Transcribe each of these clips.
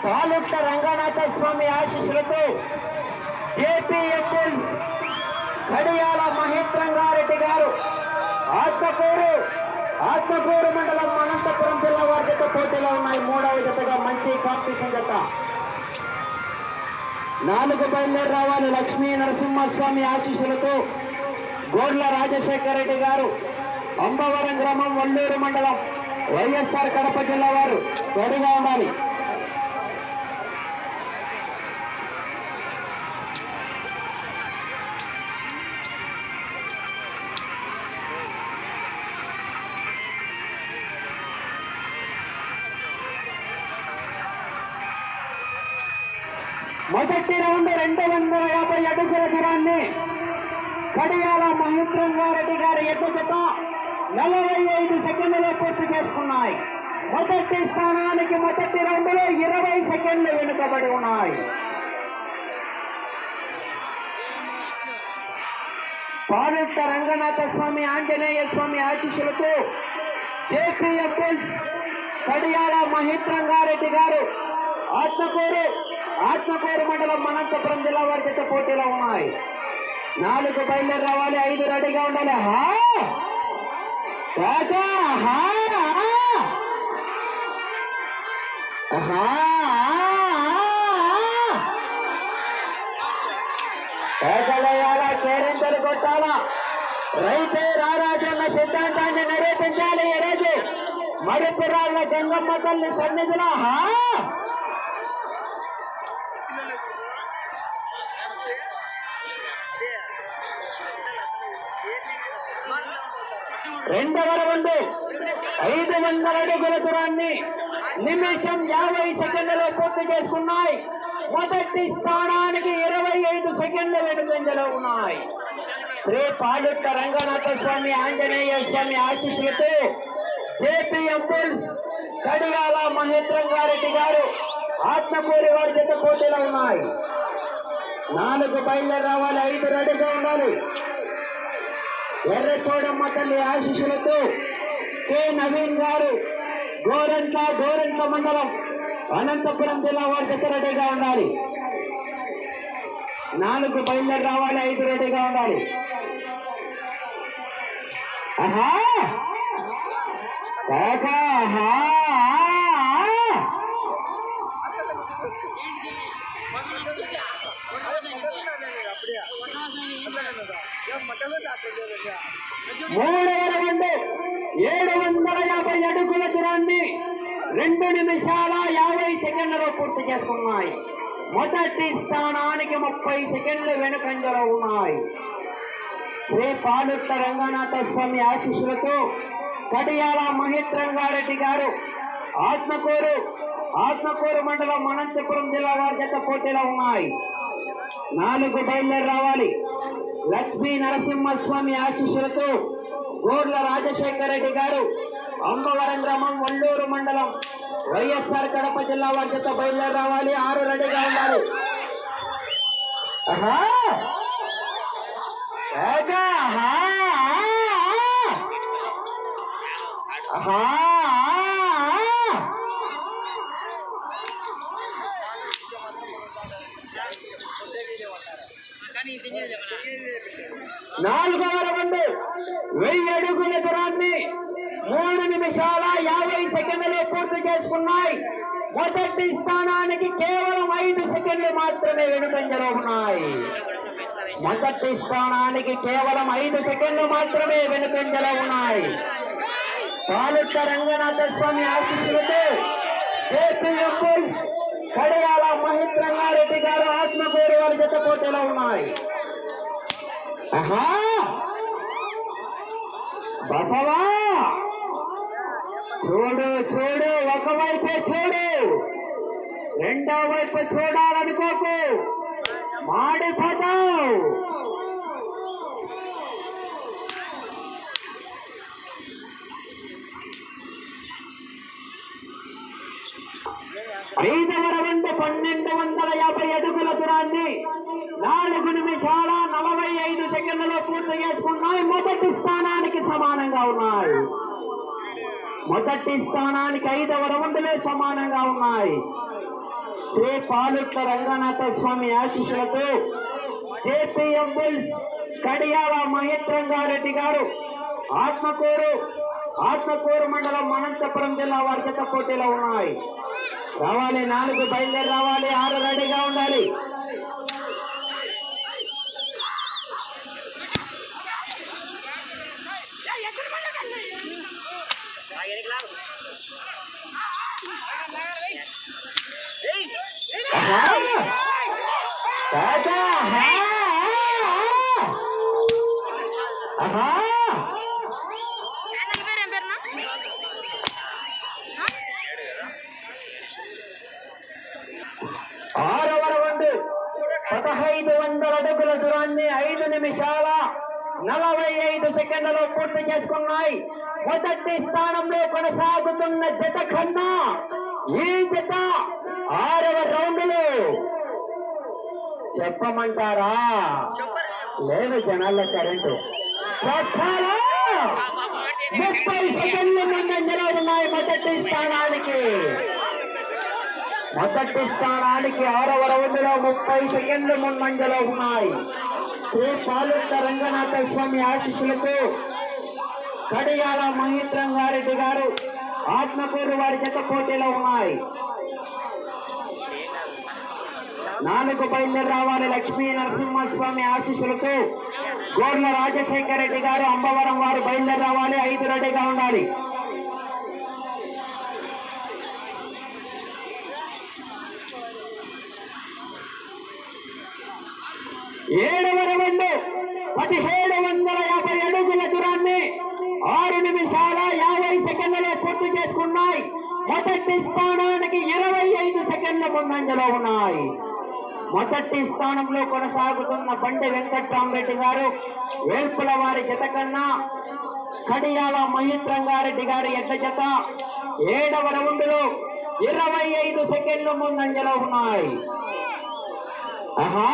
పాలుట్ల రంగనాథ స్వామి ఆశీస్సులతో జేపీఎంఎల్స్ కడియాల మహేంద్రంగారెడ్డి గారు ఆత్మకూరు ఆత్మకూరు మండలం అనంతపురం జిల్లా వారి జత పోటీలో ఉన్నాయి మూడవ జతగా మంచి కాంపిటీషన్ జత నాలుగు బయలుదేరి రావాలి లక్ష్మీ నరసింహస్వామి ఆశీస్సులతో గోడ్ల రాజశేఖర రెడ్డి గారు అంబవరం గ్రామం వల్లూరు మండలం వైఎస్ఆర్ కడప జిల్లా వారు రెడీగా ఉండాలి మొదటి రౌండ్ రెండు వందల యాభై అడుగుల దూరాన్ని కడియాల మహేంద్రంగారెడ్డి గారి ఎదుగుత నలభై ఐదు సెకండ్లలో పూర్తి చేసుకున్నాయి మొదటి స్థానానికి మొదటి రౌండ్లో ఇరవై సెకండ్లు వెనుకబడి ఉన్నాయి పాలిట రంగనాథ స్వామి ఆంజనేయ స్వామి ఆశీస్సులతో జేపీఎఫ్ఎల్స్ కడియాల మహేంద్రంగారెడ్డి గారు ఆత్మకూరు ఆత్మకూరు మండలం అనంతపురం జిల్లా వారి చేత పోటీలో ఉన్నాయి నాలుగు బయలుదేరి రావాలి ఐదు రెడీగా ఉండాలి హా రాజా హా హా పేదలయ్యాలా కేరింతలు కొట్టాలా రైతే రారాజన్న సిద్ధాంతాన్ని నిరూపించాలి ఈ రోజు మరుపురాళ్ళ గంగమ్మ తల్లి సన్నిధిలో హా రెండవ రౌండ్ ఐదు వందల అడుగుల దూరాన్ని నిమిషం యాభై సెకండ్లలో పూర్తి చేసుకున్నాయి మొదటి స్థానానికి ఇరవై ఐదు సెకండ్ల వెనుకంజలో ఉన్నాయి శ్రీ పాలుట్ట రంగనాథ స్వామి ఆంజనేయ స్వామి ఆశీస్సులతో జేపీఎం బుల్స్ కడియాల మహేంద్రంగారెడ్డి గారు ఆత్మకూరి వారి చేత పోటీలో ఉన్నాయి నాలుగు బయలుదేరి రావాలి ఐదు రెడీగా ఉండాలి ఎర్రచోడమ్మ తల్లి ఆశీస్సులతో కె నవీన్ గారు గోరంట్ల గోరంట్ల మండలం అనంతపురం జిల్లా వారి దగ్గర రెడీగా ఉండాలి నాలుగు బయలుదేరి రావాలి ఐదు రెడీగా ఉండాలి ఆహా కాకా, ఆహా మూడవ రౌండ్ ఏడు వందల యాభై అడుగుల దూరాన్ని రెండు నిమిషాల యాభై సెకండ్లలో పూర్తి చేసుకున్నాయి మొదటి స్థానానికి ముప్పై సెకండ్లు వెనుకంజలో ఉన్నాయి శ్రీ పాలుట్ట రంగనాథ స్వామి ఆశీస్సులతో కడియాల మహేంద్రంగారెడ్డి గారు ఆత్మకూరు ఆత్మకూరు మండలం అనంతపురం జిల్లా వారి జత పోటీలో ఉన్నాయి నాలుగు బయలుదేరి రావాలి లక్ష్మీ నరసింహస్వామి ఆశీస్సులతో గోర్ల రాజశేఖర రెడ్డి గారు అంబవరం గ్రామం వల్లూరు మండలం వైఎస్ఆర్ కడప జిల్లా వారి చేత బయలుదేరి రావాలి ఆరు రెడీగా ఉండాలి ఆహా! ఏగా! ఆహా! ఆహా! నాలుగవ రౌండ్ వెయ్యి అడుగుల దూరాన్ని మూడు నిమిషాల యాభై సెకండ్లు పూర్తి చేసుకున్నాయి మొదటి స్థానానికి కేవలం ఐదు సెకండ్లు మాత్రమే వెనుకంజలో ఉన్నాయి మొదటి స్థానానికి కేవలం ఐదు సెకండ్లు మాత్రమే వెనుకంజలో ఉన్నాయి పాలుట్ట రంగనాథ స్వామి ఆశీస్సులతో జేపీఎం బుల్స్ కడియాల మహేంద్రంగారెడ్డి గారు ఆత్మకూరు వారి జత పోటీలో ఉన్నాయి ఆహా బసవా చూడు చూడు ఒకవైపే చూడు రెండో వైపు చూడాలనుకోకు మాడిపోతావు ఐదవ రౌండ్ పన్నెండు వందల యాభై అడుగుల దూరాన్ని నాలుగు నిమిషాల నలభై ఐదు సెకండ్లలో పూర్తి చేసుకున్నాయి మొదటి స్థానానికి సమానంగా ఉన్నాయి మొదటి స్థానానికి ఐదవ రౌండ్లే సమానంగా ఉన్నాయి శ్రీ పాలుట్ల రంగనాథ స్వామి ఆశీస్సులతో జేపీఎం బుల్స్ కడియాల మహేంద్రంగారెడ్డి గారు ఆత్మకూరు ఆత్మకూరు మండలం అనంతపురం జిల్లా వారి జత పోటీలో ఉన్నాయి రావాలి నాలుగు బయలుదేరి రావాలి ఆరు రెడీగా ఉండాలి ఆహా! తాతా, ఆహా! ఆహా! ఛానల్ పేరు ఏం పేరునా ఆరవ రౌండ్ పదహైదు వందల అడుగుల దూరాన్ని ఐదు నిమిషాల నలభై ఐదు సెకండ్లలో పూర్తి చేసుకున్నాయి మొదటి స్థానంలో కొనసాగుతున్న జత కన్నా ఈ జత ఆరవ రౌండ్లో చెప్పమంటారా లేదు జనాల్లో కరెంటు చెప్పాలా ముప్పై సెకండ్ల ముందంజలో ఉన్నాయి మొదటి స్థానానికి మొదటి స్థానానికి ఆరవ రౌండ్లో ముప్పై సెకండ్లు ముందంజలో ఉన్నాయి శ్రీ పాలుట్ల రంగనాథ స్వామి ఆశీస్సులతో కడియాల మహేంద్రంగారెడ్డి గారు ఆత్మకూరు వారి జత పోటీలో ఉన్నాయి నాలుగు బయలుదేరి రావాలి లక్ష్మీ నరసింహస్వామి ఆశీస్సులతో గోర్ల రాజశేఖర రెడ్డి గారు అంబవరం వారు బయలుదేరి రావాలి ఐదు రెడీగా ఉండాలి ఏడవ రౌండ్ పదిహేడు వందల యాభై అడుగుల దూరాన్ని ఆరు నిమిషాల యాభై సెకండ్లలో పూర్తి చేసుకున్నాయి మొదటి స్థానానికి ఇరవై ఐదు సెకండ్ల ముందంజలో ఉన్నాయి మొదటి స్థానంలో కొనసాగుతున్న బండి వెంకట్రామరెడ్డి గారు వేల్పుల వారి జత కన్నా కడియాల మహేంద్రంగారెడ్డి గారి ఎడ్ల జత ఏడవ రౌండ్లో ఇరవై ఐదు సెకండ్ల ముందంజలో ఉన్నాయి ఆహా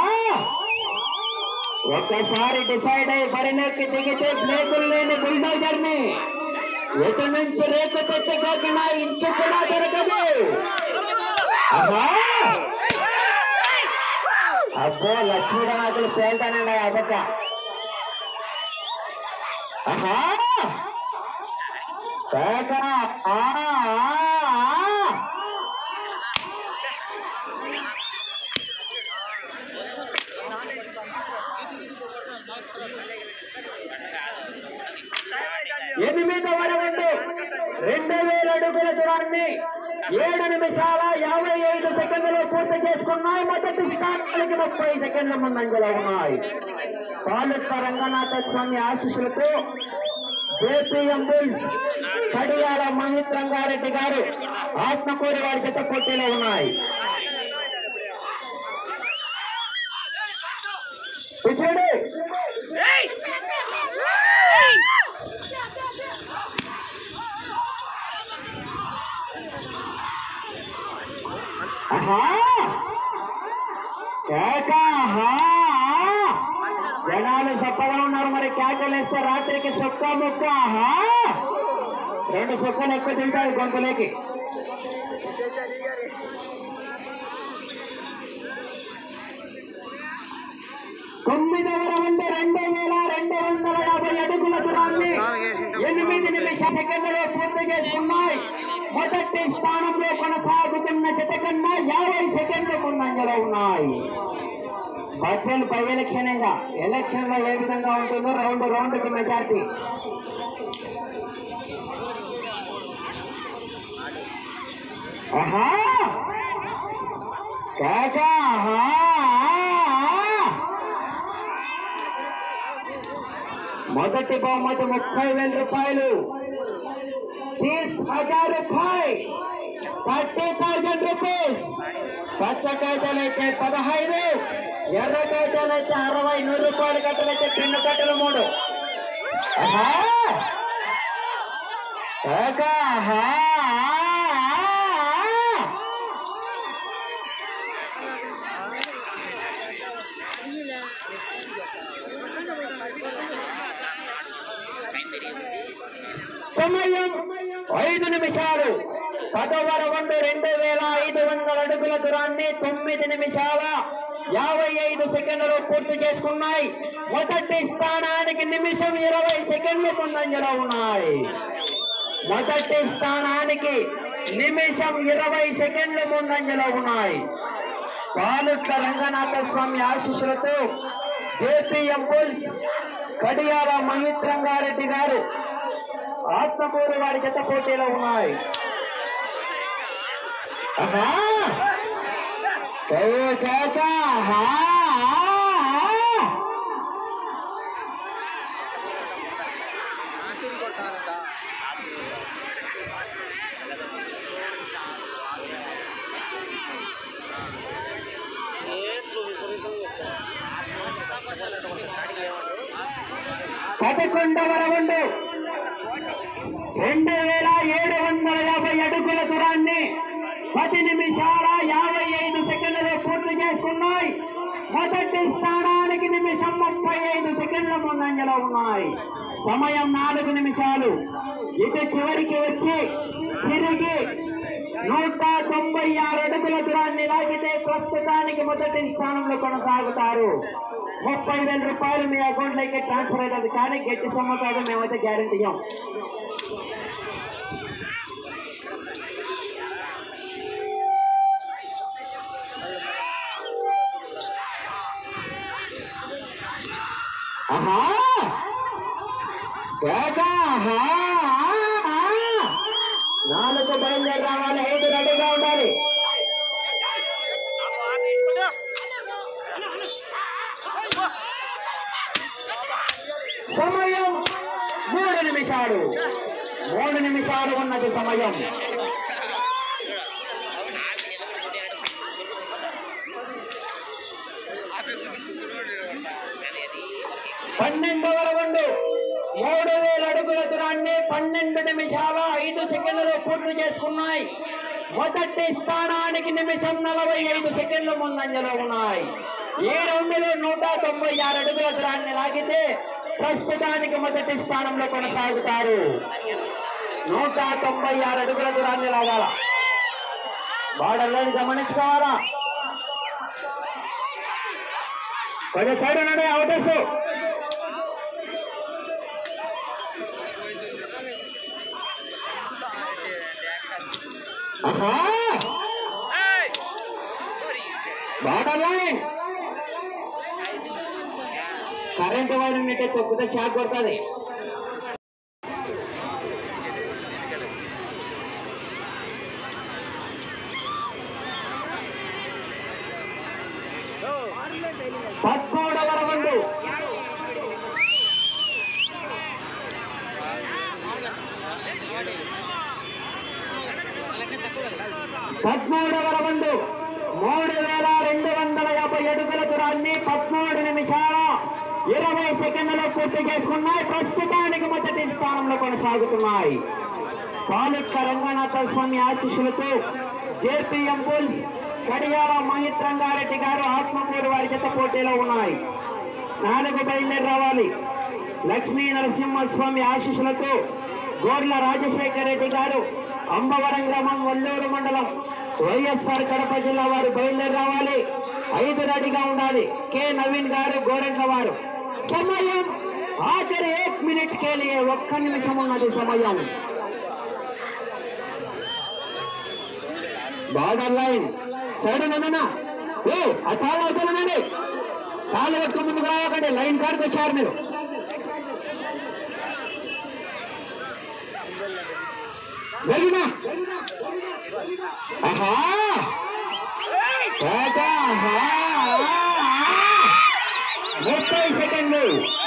ఒక్కసారి డిసైడ్ అయి బరిలోకి దిగితే బ్లేకులు లేని బుల్డోజర్ ని ఎటు నుంచి రేకు తెచ్చుకోకినా ఇంచు కూడా దొరకదు ఆహా! అబ్బో లక్ష్మీనాథులు పేల్తానండి అబద్ధ ఆహా పేక ఆ, ఆ, ఆ. ఎనిమిదవ రౌండ్ రెండు వేల అడుగుల దూరాన్ని ఏడు నిమిషాల యాభై ఐదు సెకండ్లు పూర్తి చేసుకున్నాయి మొదటి స్థానానికి ముప్పై సెకండ్ల ముందంజలో ఉన్నాయి పాలెత్త రంగనాథ స్వామి ఆశీస్సులతో జేపీఎం బుల్స్ కడియాల మహేంద్రంగారెడ్డి గారు ఆత్మకూరి వారి జత పోటీలో ఉన్నాయి చూడండి ఆహా కేక ఆహా జనాలు చప్పగా ఉన్నారు మరి కేకలు వేస్తే రాత్రికి సొక్క ముక్క ఆహా రెండు సొక్కలు ఎక్కువ తింటారు గొంతులోకి తొమ్మిదవ రౌండ్ రెండు వేల రెండు వందల యాభై అడుగుల దూరాన్ని ఎనిమిది నిమిష సెకండ్లలో పూర్తి చేసుకున్నాయి మొదటి స్థానంలో కొనసాగుతున్న జత కన్నా యాభై సెకండ్లు ముందంజలో ఉన్నాయి బడ్జెట్ పై ఎలక్షన్ ఇంకా ఎలక్షన్ లో ఏ విధంగా ఉంటుందో రౌండ్ రౌండ్ కి మెజార్టీ ఆహా కాకా ఆహా మొదటి బహుమతి ముప్పై వేల రూపాయలు తీస్ హజార్ రూపాయి థర్టీ థౌజండ్ రూపీస్ పచ్చ కాయతలైతే పదహైదు ఎర్ర కాయతలైతే అరవై నూరు రూపాయలు కట్టలైతే రెండు కట్టలు మూడు ఆహా! కాకా, ఆహా! సమయం ఐదు నిమిషాలు పదవ రౌండ్ రెండు వేల ఐదు వందల అడుగుల దూరాన్ని తొమ్మిది నిమిషాల యాభై ఐదు సెకండ్లు పూర్తి చేసుకున్నాయి మొదటి స్థానానికి నిమిషం ఇరవై సెకండ్లు ముందంజలో ఉన్నాయి మొదటి స్థానానికి నిమిషం ఇరవై సెకండ్లు ముందంజలో ఉన్నాయి పాలుట్ల రంగనాథ స్వామి ఆశీస్సులతో జేపీఎం బుల్స్ కడియాల మహిత్రంగారెడ్డి గారు ఆత్మకూరు వారి జత పోటీలో ఉన్నాయి ఆహా! ఓ కాకా, ఆహా, ఆహా! పదకొండవ రౌండ్ రెండు వేల ఏడు వందల యాభై అడుగుల దూరాన్ని పది నిమిషాల యాభై ఐదు సెకండ్లు పూర్తి చేసుకున్నాయి మొదటి స్థానానికి నిమిషం ముప్పై ఐదు సెకండ్ల ముందంజలో ఉన్నాయి సమయం నాలుగు నిమిషాలు ఇటు చివరికి వచ్చి తిరిగి నూట తొంభై ఆరు అడుగుల దూరాన్ని లాగితే ప్రస్తుతానికి మొదటి స్థానంలో కొనసాగుతారు ముప్పై వేల రూపాయలు మీ అకౌంట్లోకి ట్రాన్స్ఫర్ అవుతుంది కానీ గట్టి సొమ్ము కాదు మేమైతే గ్యారెంటీ ఇవ్వం ఆహా వేగ, ఆహా, ఆహా. నాలుగు బయలుదేరి రావాలి ఐదు రెడీగా ఉండాలి సమయం మూడు నిమిషాలు మూడు నిమిషాలు ఉన్నది సమయం పన్నెండవ రౌండ్ మూడు వేల అడుగుల దూరాన్ని పన్నెండు నిమిషాల ఐదు సెకండ్లు పూర్తి చేసుకున్నాయి మొదటి స్థానానికి నిమిషం నలభై ఐదు సెకండ్లు ముందంజలో ఉన్నాయి ఈ రౌండ్లో నూట తొంభై ఆరు అడుగుల దూరాన్ని లాగితే ప్రస్తుతానికి మొదటి స్థానంలో కొనసాగుతారు నూట తొంభై ఆరు అడుగుల దూరాన్ని లాగాల బాడల్లోని గమనించుకోవాలా కొంచెం సైడ్ ఉన్నాడే అవుటర్స్ ఆహా బాడల్లోని కరెంట్ వైర్ ఉన్నట్టే తొక్కితే షాక్ కొడుతుంది పదమూడవ రౌండ్ పదమూడవ రౌండ్ మూడు వేల రెండు వందల యాభై అడుగుల దూరాన్ని పదమూడు నిమిషాల ఇరవై సెకండ్లలో పూర్తి చేసుకున్నాయి ప్రస్తుతానికి మొదటి స్థానంలో కొనసాగుతున్నాయి పాలుట్ల రంగనాథ స్వామి ఆశీస్సులతో జేపీఎం బుల్స్ కడియాల మహిత్ రంగారెడ్డి గారు ఆత్మకూరు వారి జత పోటీలో ఉన్నాయి నాలుగు బయలుదేరి రావాలి లక్ష్మీ నరసింహస్వామి ఆశీస్సులతో గోర్ల రాజశేఖర రెడ్డి గారు అంబవరం గ్రామం వల్లూరు మండలం వైఎస్ఆర్ కడప జిల్లా వారు బయలుదేరి రావాలి ఐదు రెడీగా ఉండాలి కె నవీన్ గారు గోరెంట్ల వారు సమయం ఆఖరి ఏక్ మినిట్ కేలియే ఒక్క నిమిషం ఉన్నది సమయం బాగా లైన్ సైడ్ నన్న ఏ ఆ తాళ అవుతానండి తాళ పట్టుకుని ముందుకు రావకండి లైన్ కాడికి వచ్చారు మీరు జరిగినా ఆహా ఏటా, ఆహా, ఆహా. ముప్పై సెకండ్లు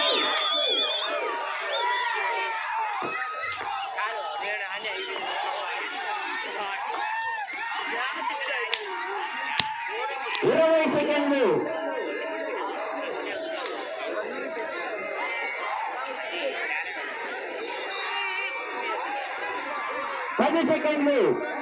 ఇరవై సెకండ్లు పది సెకండ్లు